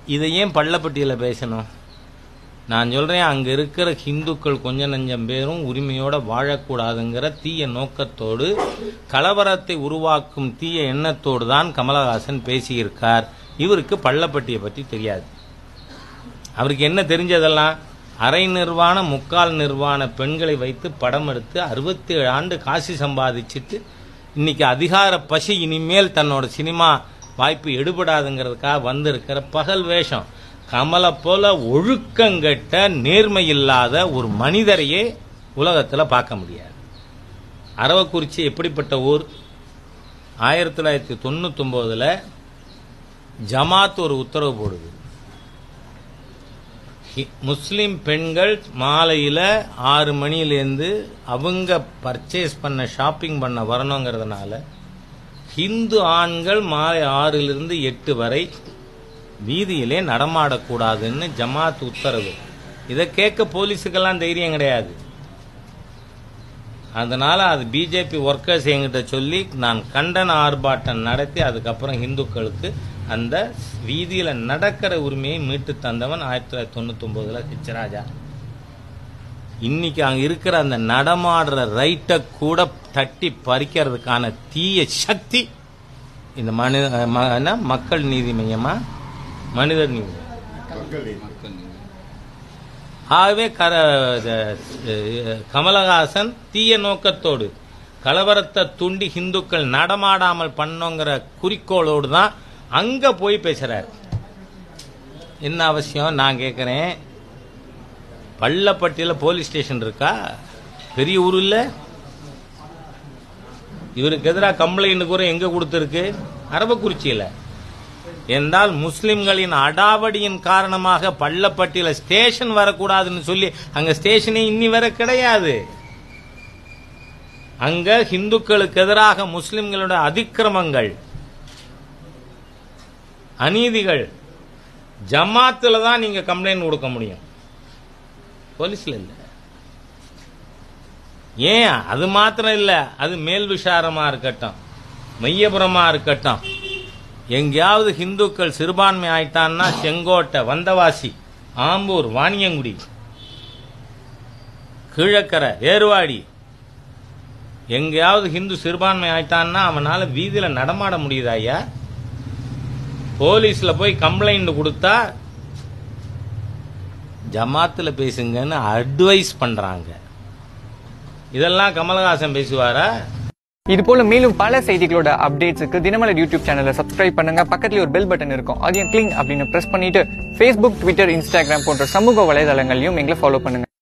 இதை ஏன் பள்ளப்பட்டியில் பேசணும் நான் சொல்றேன் அங்க இருக்கிற ஹிந்துக்கள் கொஞ்ச நஞ்சம் பேரும் உரிமையோட வாழக்கூடாதுங்கிற தீய நோக்கத்தோடு கலவரத்தை உருவாக்கும் தீய எண்ணத்தோடு தான் கமலஹாசன் பேசியிருக்கார் இவருக்கு பள்ளப்பட்டியை பற்றி தெரியாது அவருக்கு என்ன தெரிஞ்சதெல்லாம் அரை நிர்வாண முக்கால் நிர்வாண பெண்களை வைத்து படம் எடுத்து அறுபத்தி ஏழு ஆண்டு காசு சம்பாதிச்சுட்டு இன்னைக்கு அதிகார பசி இனிமேல் தன்னோட சினிமா வாய்ப்பு எடுபடாதுங்கிறதுக்காக வந்திருக்கிற பகல் வேஷம் கமலை போல ஒழுக்கங்கெட்ட நேர்மை இல்லாத ஒரு மனிதரையே உலகத்தில் பார்க்க முடியாது அரவக்குறிச்சி எப்படிப்பட்ட ஊர் ஆயிரத்தி தொள்ளாயிரத்தி தொண்ணூத்தொம்போதுல ஜமாத் ஒரு உத்தரவு போடுது ஹி- முஸ்லிம் பெண்கள் மாலையில ஆறு மணிலேருந்து அவங்க பர்ச்சேஸ் பண்ண ஷாப்பிங் பண்ண வரணுங்கிறதுனால ஹிந்து ஆண்கள் மாலை ஆறிலிருந்து எட்டு வரை வீதியிலே நடமாடக்கூடாதுன்னு ஜமாத் உத்தரவு இதை கேட்க போலீஸுக்கெல்லாம் தைரியம் கிடையாது அதனால அது பிஜேபி ஒர்க்கர்ஸ் என்கிட்ட சொல்லி நான் கண்டன ஆர்ப்பாட்டம் நடத்தி அதுக்கப்புறம் இந்துக்களுக்கு அந்த வீதியில நடக்கிற உரிமையை மீட்டு தந்தவன் ஆயிரத்தி தொள்ளாயிரத்தி தொண்ணூத்தி ஒன்பதுல ஹெச்ராஜா இன்னைக்கு அங்க இருக்கிற அந்த நடமாடுற ரைட்டை கூட தட்டி பறிக்கிறதுக்கான தீய சக்தி இந்த மனித ம- என்ன, மக்கள் நீதி மையமா மனிதர் நீதி ஆகவே கர அஹ், கமலஹாசன் தீய நோக்கத்தோடு கலவரத்தை துண்டி இந்துக்கள் நடமாடாமல் பண்ணோங்கிற குறிக்கோளோடு தான் அங்க போய் பேசுறாரு என்ன அவசியம் நான் கேட்கிறேன் பள்ளப்பட்டியில போலீஸ் ஸ்டேஷன் இருக்கா பெரிய ஊர் இல்ல இவருக்கு எதிராக கம்ப்ளைண்ட் கூட எங்க கொடுத்திருக்கு அரவக்குறிச்சியில என்றால் முஸ்லிம்களின் அடாவடியின் காரணமாக பள்ளப்பட்டியில ஸ்டேஷன் வரக்கூடாதுன்னு சொல்லி அங்க ஸ்டேஷனே இன்னி வரை கிடையாது அங்க இந்துக்களுக்கு எதிராக முஸ்லிம்களோட அதிக்கிரமங்கள் அநீதிகள் ஜமாத்துல தான் நீங்க கம்ப்ளைண்ட் கொடுக்க முடியும் போலீஸ்ல இல்ல ஏன் அது மாத்திரம் இல்ல அது மேல் விசாரமா இருக்கட்டும் மையபுரமா இருக்கட்டும் எங்கேயாவது இந்துக்கள் சிறுபான்மை ஆயிட்டான்னா செங்கோட்டை வந்தவாசி ஆம்பூர் வாணியங்குடி கீழக்கரை ஏர்வாடி எங்கேயாவது ஹிந்து சிறுபான்மை ஆயிட்டான்னா அவனால வீதியில நடமாட முடியுதா ஐயா போலீஸ்ல போய் கம்ப்ளைண்ட் கொடுத்தா ஜமாத்துல பேசுங்கன்னு அட்வைஸ் பண்றாங்க இதெல்லாம் கமலஹாசன் பேசுவாரா இது போல மேலும் பல செய்திகளோட அப்டேட்ஸுக்கு தினமலர் யூடியூப் சேனலை சப்ஸ்கிரைப் பண்ணுங்க பக்கத்துல ஒரு பெல் பட்டன் இருக்கும் அதையும் கிளிங் அப்படின்னு பிரஸ் பண்ணிட்டு ஃபேஸ்புக் ட்விட்டர் இன்ஸ்டாகிராம் போன்ற சமூக வலைதளங்களையும் எங்களை ஃபாலோ பண்ணுங்க